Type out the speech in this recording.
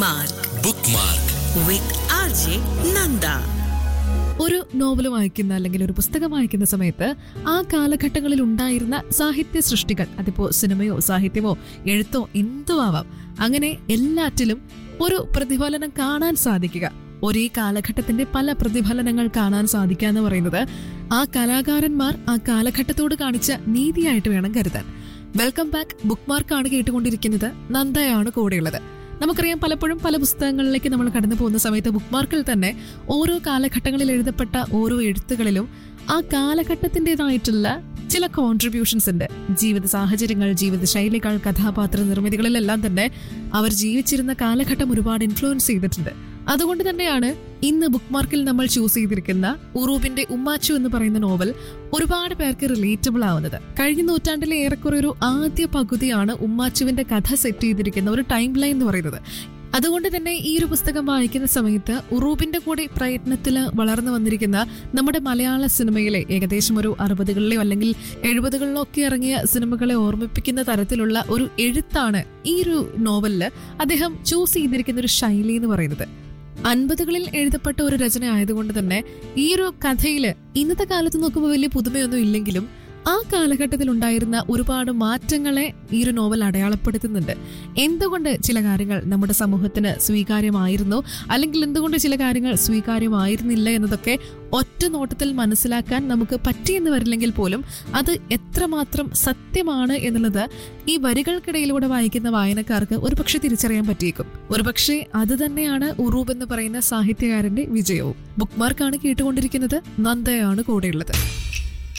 Bookmark bookmark with RJ Nanda. ഒരു novel വായിക്കുന്ന അല്ലെങ്കിൽ ഒരു പുസ്തകം വായിക്കുന്ന സമയത്ത് ആ കാലഘട്ടങ്ങളിൽ ഉണ്ടായിരുന്ന സാഹിത്യ സൃഷ്ടികൾ അതിപ്പോ സിനിമയോ സാഹിത്യമോ എഴുത്തോ എന്തോ ആവാം അങ്ങനെ എല്ലാറ്റിലും ഒരു പ്രതിഫലനം കാണാൻ സാധിക്കുക ഒരേ കാലഘട്ടത്തിന്റെ പല പ്രതിഫലനങ്ങൾ കാണാൻ സാധിക്കുക എന്ന് പറയുന്നത് ആ കലാകാരന്മാർ ആ കാലഘട്ടത്തോട് കാണിച്ച നീതിയായിട്ട് വേണം കരുതാൻ വെൽക്കം ബാക്ക് ബുക്ക് മാർക്കാണ് കേട്ടുകൊണ്ടിരിക്കുന്നത് നന്ദയാണ് കൂടെയുള്ളത് നമുക്കറിയാം പലപ്പോഴും പല പുസ്തകങ്ങളിലേക്ക് നമ്മൾ കടന്നു പോകുന്ന സമയത്ത് ബുക്ക് മാർക്കിൽ തന്നെ ഓരോ കാലഘട്ടങ്ങളിൽ എഴുതപ്പെട്ട ഓരോ എഴുത്തുകളിലും ആ കാലഘട്ടത്തിൻ്റെതായിട്ടുള്ള ചില കോൺട്രിബ്യൂഷൻസ് ഉണ്ട് ജീവിത സാഹചര്യങ്ങൾ ജീവിത ശൈലികൾ കഥാപാത്ര നിർമ്മിതികളിലെല്ലാം തന്നെ അവർ ജീവിച്ചിരുന്ന കാലഘട്ടം ഒരുപാട് ഇൻഫ്ലുവൻസ് ചെയ്തിട്ടുണ്ട് അതുകൊണ്ട് തന്നെയാണ് ഇന്ന് ബുക്ക് മാർക്കിൽ നമ്മൾ ചൂസ് ചെയ്തിരിക്കുന്ന ഉറൂബിന്റെ ഉമ്മാച്ചു എന്ന് പറയുന്ന നോവൽ ഒരുപാട് പേർക്ക് റിലേറ്റബിൾ ആവുന്നത് കഴിഞ്ഞ നൂറ്റാണ്ടിലെ ഏറെക്കുറെ ഒരു ആദ്യ പകുതിയാണ് ഉമ്മാച്ചുവിന്റെ കഥ സെറ്റ് ചെയ്തിരിക്കുന്ന ഒരു ടൈം ലൈൻ എന്ന് പറയുന്നത് അതുകൊണ്ട് തന്നെ ഈ ഒരു പുസ്തകം വായിക്കുന്ന സമയത്ത് ഉറൂബിന്റെ കൂടെ പ്രയത്നത്തിൽ വളർന്നു വന്നിരിക്കുന്ന നമ്മുടെ മലയാള സിനിമയിലെ ഏകദേശം ഒരു അറുപതുകളിലെയോ അല്ലെങ്കിൽ എഴുപതുകളിലോ ഒക്കെ ഇറങ്ങിയ സിനിമകളെ ഓർമ്മിപ്പിക്കുന്ന തരത്തിലുള്ള ഒരു എഴുത്താണ് ഈ ഒരു നോവലില് അദ്ദേഹം ചൂസ് ചെയ്തിരിക്കുന്ന ഒരു ശൈലി എന്ന് പറയുന്നത് അൻപതുകളിൽ എഴുതപ്പെട്ട ഒരു രചന ആയതുകൊണ്ട് തന്നെ ഈ ഒരു കഥയില് ഇന്നത്തെ കാലത്ത് നോക്കുമ്പോൾ വലിയ പുതുമയൊന്നും ഇല്ലെങ്കിലും ആ കാലഘട്ടത്തിൽ ഉണ്ടായിരുന്ന ഒരുപാട് മാറ്റങ്ങളെ ഈ ഒരു നോവൽ അടയാളപ്പെടുത്തുന്നുണ്ട് എന്തുകൊണ്ട് ചില കാര്യങ്ങൾ നമ്മുടെ സമൂഹത്തിന് സ്വീകാര്യമായിരുന്നു അല്ലെങ്കിൽ എന്തുകൊണ്ട് ചില കാര്യങ്ങൾ സ്വീകാര്യമായിരുന്നില്ല എന്നതൊക്കെ ഒറ്റ നോട്ടത്തിൽ മനസ്സിലാക്കാൻ നമുക്ക് പറ്റിയെന്ന് വരില്ലെങ്കിൽ പോലും അത് എത്രമാത്രം സത്യമാണ് എന്നുള്ളത് ഈ വരികൾക്കിടയിലൂടെ വായിക്കുന്ന വായനക്കാർക്ക് ഒരുപക്ഷെ തിരിച്ചറിയാൻ പറ്റിയേക്കും ഒരുപക്ഷെ അത് തന്നെയാണ് ഉറൂബ് എന്ന് പറയുന്ന സാഹിത്യകാരന്റെ വിജയവും ബുക്ക് മാർക്കാണ് കേട്ടുകൊണ്ടിരിക്കുന്നത് നന്ദയാണ് കൂടെയുള്ളത്